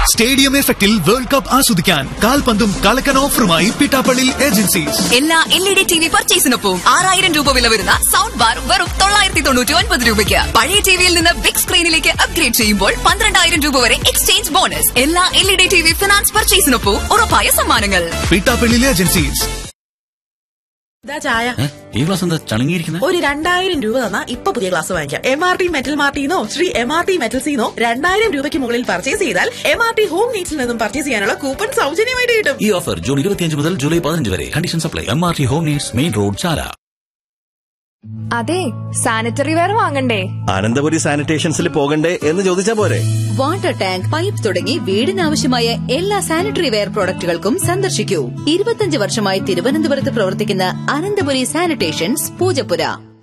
stadium എഫക്റ്റിൽ world cup ആസ്വദിക്കാൻ കാൽപന്തും കളക്കൻ ഓഫറുമായി പിട്ടാപ്പള്ളി ഏജൻസീസ് എല്ലാ L E D T V പർച്ചേസിനൊപ്പം ആറായിരം രൂപ വില വരുന്ന സൗണ്ട് ബാർ വെറും തൊള്ളായിരത്തി തൊണ്ണൂറ്റി ഒൻപത് രൂപയ്ക്ക് പഴയ ടിവിയിൽ നിന്ന് ബിഗ് സ്ക്രീനിലേക്ക് അപ്ഗ്രേഡ് ചെയ്യുമ്പോൾ പന്ത്രണ്ടായിരം രൂപ വരെ എക്സ്ചേഞ്ച് ബോണസ് എല്ലാ L E D T V finance പർച്ചേസിനൊപ്പം ഉറപ്പായ സമ്മാനങ്ങൾ പിട്ടാപ്പള്ളി ഏജൻസീസ് ഇതാ ചായ ഈ ഗ്ലാസ് എന്താ ചളുങ്ങിയിരിക്കുന്നത് ഒരു രണ്ടായിരം രൂപ തന്നാ ഇപ്പൊ പുതിയ ഗ്ലാസ് വാങ്ങിക്കാം എം ആർ ടി മെറ്റൽ മാർട്ടിന്നോ ശ്രീ എം ആർ ടി മെറ്റൽസിന്നോ രണ്ടായിരം രൂപയ്ക്ക് മുകളിൽ പർച്ചേസ് ചെയ്താൽ എം ആർ ടി ഹോം നീഡ്സിൽ നിന്നും പർച്ചേസ് ചെയ്യാനുള്ള കൂപ്പൺ സൗജന്യമായിട്ട് കിട്ടും ഈ ഓഫർ ജൂൺ ഇരുപത്തിയഞ്ച് മുതൽ ജൂലൈ പതിനഞ്ച് വരെ condition supply M R T home needs main road Chala അതെ സാനിറ്ററി വെയർ വാങ്ങണ്ടേ അനന്തപുരി സാനിറ്റേഷൻസിൽ പോകണ്ടേ എന്ന് ചോദിച്ചാ പോരെ വാട്ടർ ടാങ്ക് പൈപ്പ് തുടങ്ങി വീടിനാവശ്യമായ എല്ലാ സാനിറ്ററി വെയർ പ്രോഡക്റ്റുകൾക്കും സന്ദർശിക്കൂ ഇരുപത്തിയഞ്ച് വർഷമായി തിരുവനന്തപുരത്ത് പ്രവർത്തിക്കുന്ന Ananthapuri sanitations Poojappura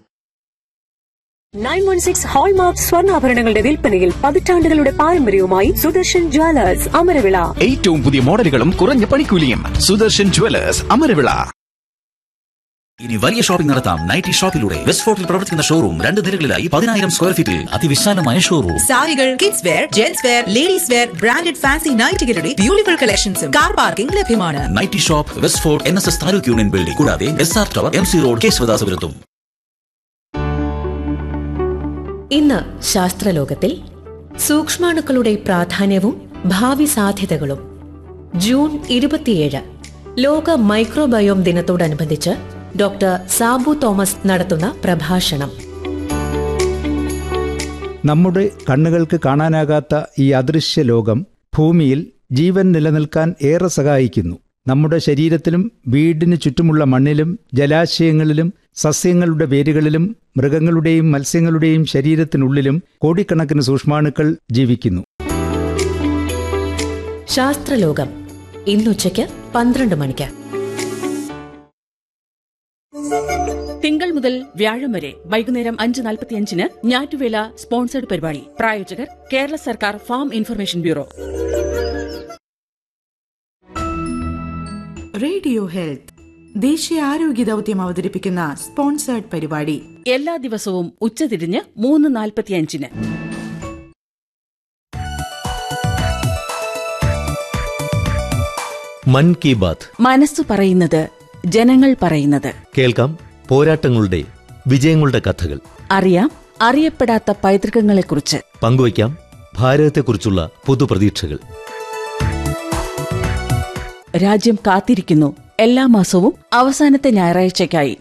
nine one six hallmark സ്വർണ്ണാഭരണങ്ങളുടെ വിൽപ്പനയിൽ പതിറ്റാണ്ടുകളുടെ പാരമ്പര്യവുമായി സുദർശൻ ജ്വല്ലേഴ്സ് അമരവിള ഏറ്റവും പുതിയ മോഡലുകളും കുറഞ്ഞ പണിക്കൂലിയും സുദർശൻ ജുവലേഴ്സ് അമരവിള ഇനി വലിയ ഷോപ്പിംഗ് നടത്താം നൈറ്റി ഷോപ്പിലൂടെ വെസ്റ്റ് ഫോർട്ടിൽ പ്രവർത്തിക്കുന്ന ഷോറൂം രണ്ട് നിലകളിലായി പതിനായിരം സ്ക്വയർ ഫീറ്റിൽ അതിവിശാലമായ ഷോറൂം സാരികൾ kids wear gents wear ladies wear branded fancy നൈറ്റുകളുടെ ബ്യൂട്ടിഫുൾ കളക്ഷൻസും കാർ പാർക്കിംഗ് ലഭ്യമാണ് nightie shop West Fort N S S taluk union building കൂടാതെ S R tower M C road കേശവദാസപുരത്തും ഇന്ന് ശാസ്ത്രലോകത്തിൽ സൂക്ഷ്മാണുക്കളുടെ പ്രാധാന്യവും ഭാവി സാധ്യതകളും ജൂൺ ഇരുപത്തിയേഴ് ലോക മൈക്രോബയോം ദിനത്തോടനുബന്ധിച്ച് ഡോക്ടർ സാബു തോമസ് നടത്തുന്ന പ്രഭാഷണം നമ്മുടെ കണ്ണുകൾക്ക് കാണാനാകാത്ത ഈ അദൃശ്യ ലോകം ഭൂമിയിൽ ജീവൻ നിലനിൽക്കാൻ ഏറെ സഹായിക്കുന്നു നമ്മുടെ ശരീരത്തിലും വീടിന് ചുറ്റുമുള്ള മണ്ണിലും ജലാശയങ്ങളിലും സസ്യങ്ങളുടെ വേരുകളിലും മൃഗങ്ങളുടെയും മത്സ്യങ്ങളുടെയും ശരീരത്തിനുള്ളിലും കോടിക്കണക്കിന് സൂക്ഷ്മാണുക്കൾ ജീവിക്കുന്നു ശാസ്ത്രലോകം ഇന്നുച്ചയ്ക്ക് പന്ത്രണ്ട് മണിക്ക് തിങ്കൾ മുതൽ വ്യാഴം വരെ വൈകുന്നേരം അഞ്ച് നാൽപ്പത്തിയഞ്ചിന് ഞാറ്റുവേല സ്പോൺസേഡ് പരിപാടി പ്രായോജകർ കേരള സർക്കാർ farm information bureau radio health ദേശീയ ആരോഗ്യ ദൗത്യം അവതരിപ്പിക്കുന്ന സ്പോൺസേർഡ് പരിപാടി എല്ലാ ദിവസവും ഉച്ചതിരിഞ്ഞ് മൂന്ന് നാൽപ്പത്തിയഞ്ചിന് മൻ കി ബാത്ത് മനസ്സു പറയുന്നത് ജനങ്ങൾ പറയുന്നത് കേൾക്കാം പോരാട്ടങ്ങളുടെ വിജയങ്ങളുടെ കഥകൾ അറിയാം അറിയപ്പെടാത്ത പൈതൃകങ്ങളെക്കുറിച്ച് പങ്കുവയ്ക്കാം ഭാരതത്തെക്കുറിച്ചുള്ള പുതുപ്രതീക്ഷകൾ രാജ്യം കാത്തിരിക്കുന്നു എല്ലാ മാസവും അവസാനത്തെ ഞായറാഴ്ചയ്ക്കായി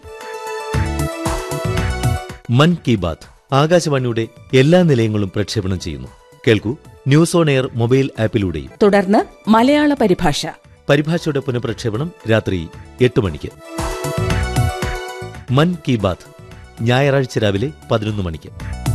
മൻ കി ബാത്ത് ആകാശവാണിയുടെ എല്ലാ നിലയങ്ങളും പ്രക്ഷേപണം ചെയ്യുന്നു കേൾക്കൂ ന്യൂസ് ഓൺ എയർ മൊബൈൽ ആപ്പിലൂടെയും തുടർന്ന് മലയാള പരിഭാഷ പരിഭാഷയുടെ പുനഃപ്രക്ഷേപണം രാത്രി എട്ട് മണിക്ക് മൻ കി ബാത്ത് ഞായറാഴ്ച രാവിലെ പതിനൊന്ന് മണിക്ക്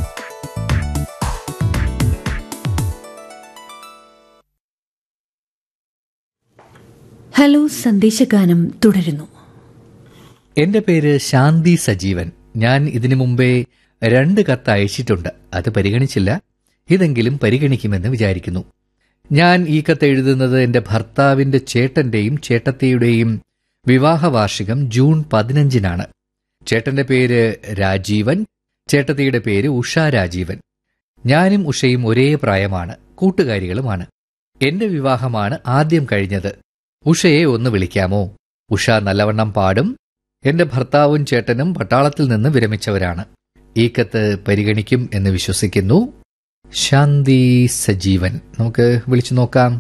ഹലോ സന്ദേശഗാനം തുടരുന്നു എന്റെ പേര് ശാന്തി സജീവൻ ഞാൻ ഇതിനു മുമ്പേ രണ്ട് കത്ത് അയച്ചിട്ടുണ്ട് അത് പരിഗണിച്ചില്ല ഇതെങ്കിലും പരിഗണിക്കുമെന്ന് വിചാരിക്കുന്നു ഞാൻ ഈ കത്ത് എഴുതുന്നത് എന്റെ ഭർത്താവിന്റെ ചേട്ടന്റെയും ചേട്ടത്തിയുടെയും വിവാഹ വാർഷികം ജൂൺ പതിനഞ്ചിനാണ് ചേട്ടന്റെ പേര് രാജീവൻ ചേട്ടത്തിയുടെ പേര് ഉഷ രാജീവൻ ഞാനും ഉഷയും ഒരേ പ്രായമാണ് കൂട്ടുകാരികളുമാണ് എന്റെ വിവാഹമാണ് ആദ്യം കഴിഞ്ഞത് ഉഷയെ ഒന്ന് വിളിക്കാമോ ഉഷ നല്ലവണ്ണം പാടും എന്റെ ഭർത്താവും ചേട്ടനും പട്ടാളത്തിൽ നിന്ന് വിരമിച്ചവരാണ് ഈ കത്ത് പരിഗണിക്കും എന്ന് വിശ്വസിക്കുന്നു ശാന്തി സജീവൻ നമുക്ക് വിളിച്ചു നോക്കാം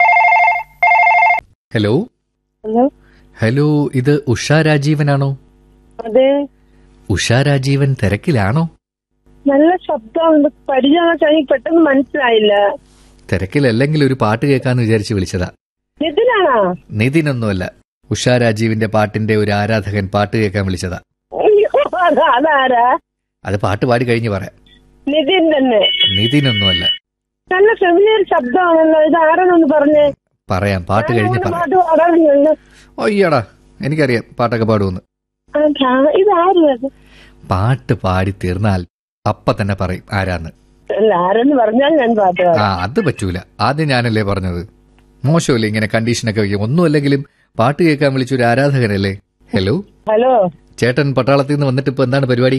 ഹലോ ഹലോ ഹലോ ഇത് ഉഷ രാജീവനാണോ അതെ ഉഷ രാജീവൻ തിരക്കിലാണോ നല്ല ശബ്ദമുണ്ട് പരിചയം എനിക്ക് പെട്ടെന്ന് മനസ്സിലായില്ല തിരക്കിലല്ലെങ്കിൽ ഒരു പാട്ട് കേൾക്കാന്ന് വിചാരിച്ച് വിളിച്ചതാ നിതിനാണോ നിതിനൊന്നുമല്ല ഉഷ രാജീവിന്റെ പാട്ടിന്റെ ഒരു ആരാധകൻ പാട്ട് കേൾക്കാൻ വിളിച്ചതാ അയ്യോ, അത് അതാരാ അത് പാട്ട് പാടി കഴിഞ്ഞ് പറയാം നിതിൻ തന്നെ നിതിനൊന്നുമല്ല നല്ല ഫെമിലിയർ ശബ്ദമാണല്ലോ ഇത് ആരാണെന്ന് പറഞ്ഞേ പറയാം പാട്ട് കഴിഞ്ഞ് ഞാൻ പറയാം പാട്ട് പാടാറുണ്ട് അയ്യടാ എനിക്കറിയാം പാട്ടൊക്കെ പാടുമെന്ന് ഇത് ആരും അത് പാട്ട് പാടി തീർന്നാൽ അപ്പ തന്നെ പറയും ആരാന്ന് അല്ല ആരെന്ന് പറഞ്ഞാൽ ഞാൻ പാട്ട് ആ പാടാം അത് പറ്റൂല ആദ്യം ഞാനല്ലേ പറഞ്ഞത് മോശമല്ലേ ഇങ്ങനെ കണ്ടീഷനൊക്കെ വയ്ക്കും ഒന്നുമല്ലെങ്കിലും പാട്ട് കേൾക്കാൻ വിളിച്ച ഒരു ആരാധകനല്ലേ ഹലോ ഹലോ ചേട്ടൻ പട്ടാളത്തിൽ നിന്ന് വന്നിട്ട് ഇപ്പൊ എന്താണ് പരിപാടി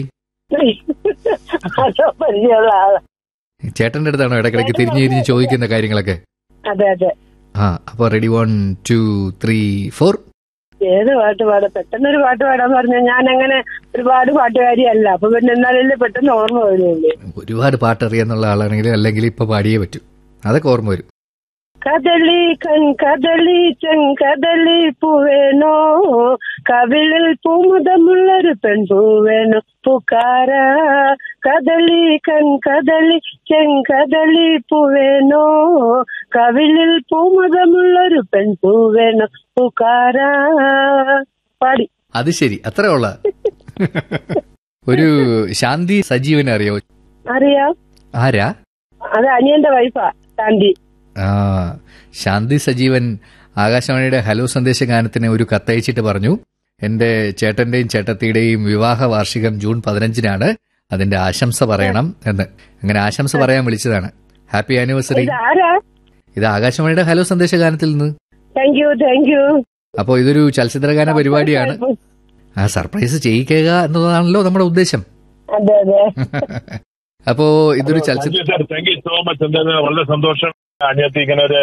അതോ പരിചയമുള്ള ആളാ ചേട്ടന്റെ അടുത്താണോ ഇടയ്ക്കിടയ്ക്ക് തിരിഞ്ഞു തിരിഞ്ഞ് ചോദിക്കുന്ന കാര്യങ്ങളൊക്കെ അതെ അതെ ആ അപ്പോൾ ready one two three four ഏത് പാട്ട് പാടാം പെട്ടെന്ന് ഒരു പാട്ട് പാടാൻ പറഞ്ഞ ഞാൻ അങ്ങനെ ഒരുപാട് പാട്ടുകാരിയല്ല അപ്പൊ പിന്നെ എന്നാലല്ലേ പെട്ടെന്ന് ഓർമ്മ വരുള്ളൂ ഒരുപാട് പാട്ട് അറിയാന്നുള്ള ആളാണെങ്കിലും അല്ലെങ്കിൽ ഇപ്പൊ പാടിയേ പറ്റൂ അതൊക്കെ ഓർമ്മ വരും കദളി കൺ കദളി ചെങ്കദളി പൂവേണോ കവിളിൽ പൂമുതമുള്ളൊരു പെൺപൂവേണോ പുക്കാര കദളി കൺ കദളി ചെങ്കദളി പൂവേണോ കവിളിൽ പൂമുതമുള്ളൊരു പെൺപൂവേണോ പുക്കാര പാടി അത് ശരി അത്ര ഉള്ള ഒരു ശാന്തി സജീവനെ അറിയോ അറിയാം ആരാ അത് അനിയന്റെ വൈഫാ ശാന്തി ആ ശാന്തി സജീവൻ ആകാശവാണിയുടെ ഹലോ സന്ദേശ ഗാനത്തിന് ഒരു കത്തയച്ചിട്ട് പറഞ്ഞു എന്റെ ചേട്ടന്റെയും ചേട്ടത്തിയുടെയും വിവാഹ വാർഷികം ജൂൺ പതിനഞ്ചിനാണ് അതിന്റെ ആശംസ പറയണം എന്ന് അങ്ങനെ ആശംസ പറയാൻ വിളിച്ചതാണ് ഹാപ്പി ആനിവേഴ്സറി ഇത് ആരാ ഇത് ആകാശവാണിയുടെ ഹലോ സന്ദേശ ഗാനത്തിൽ നിന്ന് താങ്ക് യു താങ്ക് യു അപ്പോൾ ഇതൊരു ചലച്ചിത്രഗാന പരിപാടിയാണ് ആ സർപ്രൈസ് ചെയ്യിക്കുക എന്നതാണല്ലോ നമ്മുടെ ഉദ്ദേശം അതെ അതെ അപ്പോ ഇതൊരു ചലച്ചിത്ര താങ്ക് യു സോ മച്ച് എന്തായാലും വളരെ സന്തോഷം അനിയത്തി ഇങ്ങനെ ഒരു